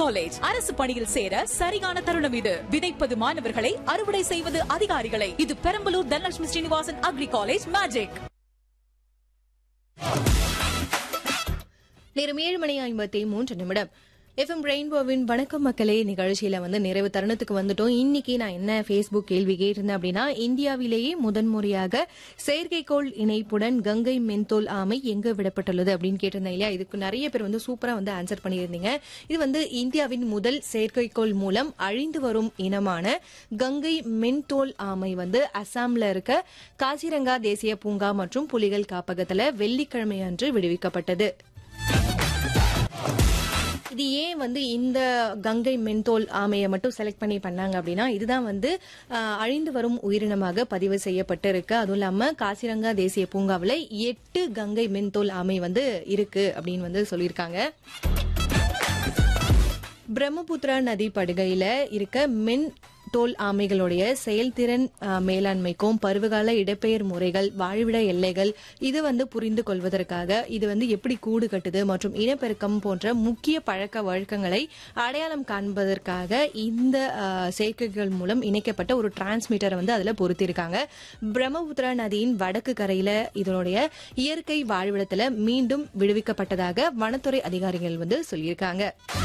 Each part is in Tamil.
காலேஜ் அரசு பணியில் சேர சரியான தருணம் இது விதைப்பது மாணவர்களை அறுவடை செய்வது அதிகாரிகளை இது Perambalur Dhanalakshmi Srinivasan agri college magic நேரம் ஏழு மணி ஐம்பத்தி மூன்று நிமிடம் எஃப்எம் ரெயின்போவின் வணக்கம் மக்களே நிகழ்ச்சியில வந்து நிறைவு தருணத்துக்கு வந்துட்டோம் இன்னைக்கு நான் என்ன ஃபேஸ்புக் கேள்வி கேட்டிருந்தேன் அப்படின்னா இந்தியாவிலேயே முதன்முறையாக செயற்கைக்கோள் இணைப்புடன் கங்கை மென்தோல் ஆமை எங்க விடப்பட்டுள்ளது அப்படின்னு கேட்டிருந்தேன் இல்லையா இதுக்கு நிறைய பேர் வந்து சூப்பரா வந்து ஆன்சர் பண்ணியிருந்தீங்க இது வந்து இந்தியாவின் முதல் செயற்கைக்கோள் மூலம் அழிந்து வரும் இனமான கங்கை மென்தோல் ஆமை வந்து அசாம்ல இருக்க காசிரங்கா தேசிய பூங்கா மற்றும் புலிகள் காப்பகத்துல வெள்ளிக்கிழமை அன்று விடுவிக்கப்பட்டது இது ஏன் வந்து இந்த கங்கை மென்தோல் ஆமையை மட்டும் செலக்ட் பண்ணி பண்ணாங்க அப்படின்னா இதுதான் வந்து ஆஹ், அழிந்து வரும் உயிரினமாக பதிவு செய்யப்பட்டு இருக்கு அதுவும் இல்லாம காசிரங்கா தேசிய பூங்காவில் எட்டு கங்கை மென்தோல் ஆமை வந்து இருக்கு அப்படின்னு வந்து சொல்லியிருக்காங்க பிரம்மபுத்திரா நதி படுகையில இருக்க மென் தோல் ஆமைகளுடைய செயல்திறன் ஆஹ், மேலாண்மைக்கும் பருவகால இடப்பெயர் முறைகள் வாழ்விட எல்லைகள் இது வந்து புரிந்து கொள்வதற்காக இது வந்து எப்படி கூடு கட்டுது மற்றும் இனப்பெருக்கம் போன்ற முக்கிய பழக்க வழக்கங்களை அடையாளம் காண்பதற்காக இந்த ஆஹ், செயற்கைகள் மூலம் இணைக்கப்பட்ட ஒரு டிரான்ஸ்மிட்டரை வந்து அதுல பொருத்திருக்காங்க பிரம்மபுத்திரா நதியின் வடக்கு கரையில இதனுடைய இயற்கை வாழ்விடத்துல மீண்டும் விடுவிக்கப்பட்டதாக வனத்துறை அதிகாரிகள் வந்து சொல்லியிருக்காங்க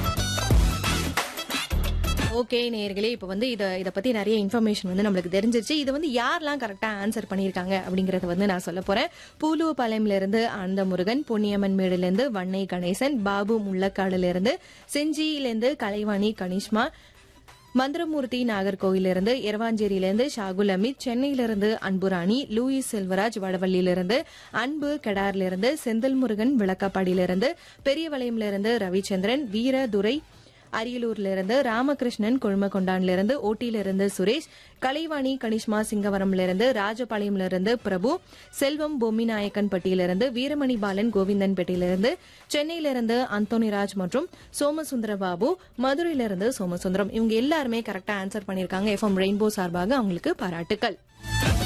ஓகே நேயர்களே இப்போ வந்து இதை இதை பற்றி நிறைய இன்ஃபர்மேஷன் வந்து நம்மளுக்கு தெரிஞ்சிருச்சு இது வந்து யாரெல்லாம் கரெக்டாக ஆன்சர் பண்ணியிருக்காங்க அப்படிங்கறத வந்து நான் சொல்ல போகிறேன் பூலுவபாளையம்லேருந்து ஆனந்த முருகன் பொன்னியம்மன் மேடுலேருந்து வன்னை கணேசன் பாபு முள்ளக்காடுலேருந்து செஞ்சியிலேருந்து கலைவாணி கனிஷ்மா மந்திரமூர்த்தி நாகர்கோவிலிருந்து எரவாஞ்சேரியிலிருந்து ஷாகுல் அமித் சென்னையிலிருந்து அன்புராணி லூயிஸ் செல்வராஜ் வடவள்ளியிலிருந்து அன்பு கெடாரிலிருந்து செந்தில் முருகன் விளக்காப்பாடியிலிருந்து பெரியவளையமிலிருந்து ரவிச்சந்திரன் வீரதுரை அரியலூர்ல இருந்து ராமகிருஷ்ணன் கொழுமகொண்டான்ல இருந்து ஓட்டியிலிருந்து சுரேஷ் கலைவாணி கனிஷ்மா சிங்கவரம்ல இருந்து ராஜபாளையம்ல இருந்து பிரபு செல்வம் பொம்மிநாயக்கன் பட்டியிலிருந்து வீரமணி பாலன் கோவிந்தன் பெட்டியிலிருந்து சென்னையிலிருந்து அந்தோனிராஜ் மற்றும் சோமசுந்தர பாபு மதுரையிலிருந்து சோமசுந்தரம் இவங்க எல்லாருமே கரெக்டா ஆன்சர் பண்ணியிருக்காங்க எஃப்எம் ரெயின்போ சார்பாக அவங்களுக்கு பாராட்டுக்கள்